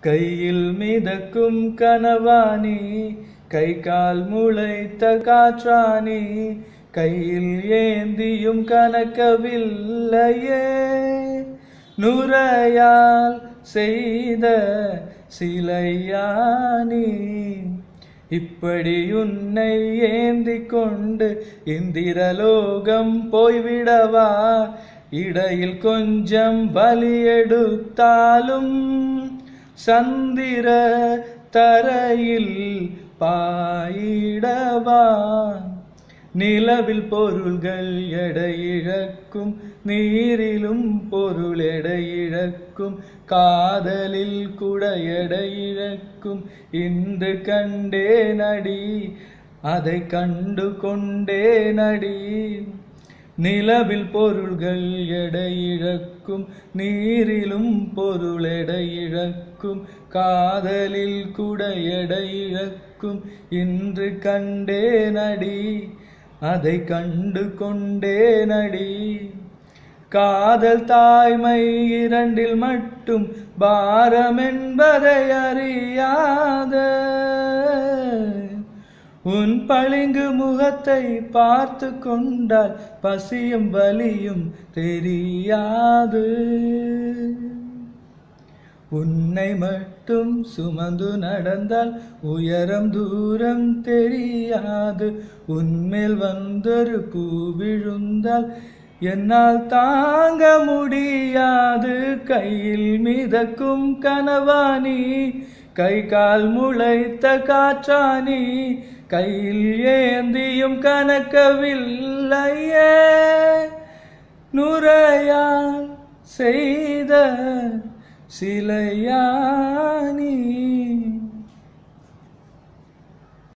கையில் மிதக்கும் கனவானி கை கால் முளைத்த காற்றானி கையில் ஏந்தியும் கனக்கவில்லையே நுரையால் செய்த சிலையானி இப்படி உன்னை ஏந்தி கொண்டு இந்திரலோகம் போய்விடவா இடையில் கொஞ்சம் வலி எடுத்தாலும் சந்திர தரையில் பாயிடவா நிலவில் பொருள்கள் எடையிழக்கும் நீரிலும் பொருள் எடையிழக்கும் காதலில் கூட எடையிழக்கும் இன்று கண்டே நடி அதை கண்டு கொண்டே நடி நிலவில் பொருள்கள் எடையிழக்கும் நீரிலும் பொருள் எடையிழக்கும் காதலில் கூட எடையிழக்கும் இன்று கண்டே நடி அதை கண்டு கொண்டே நடி காதல் தாய்மை இரண்டில் மட்டும் பாரம் என்பதை அறியாத உன் பளிங்கு முகத்தை பார்த்து கொண்டால் பசியும் வலியும் தெரியாது உன்னை மட்டும் சுமந்து நடந்தால் உயரம் தூரம் தெரியாது உன்மேல் வந்தொரு பூ விழுந்தால் என்னால் தாங்க முடியாது கையில் மிதக்கும் கனவானி கை கால் முளைத்த காற்றானி கையில் ஏந்தியும் கணக்கவில்லையே நுரையால் செய்த சிலையா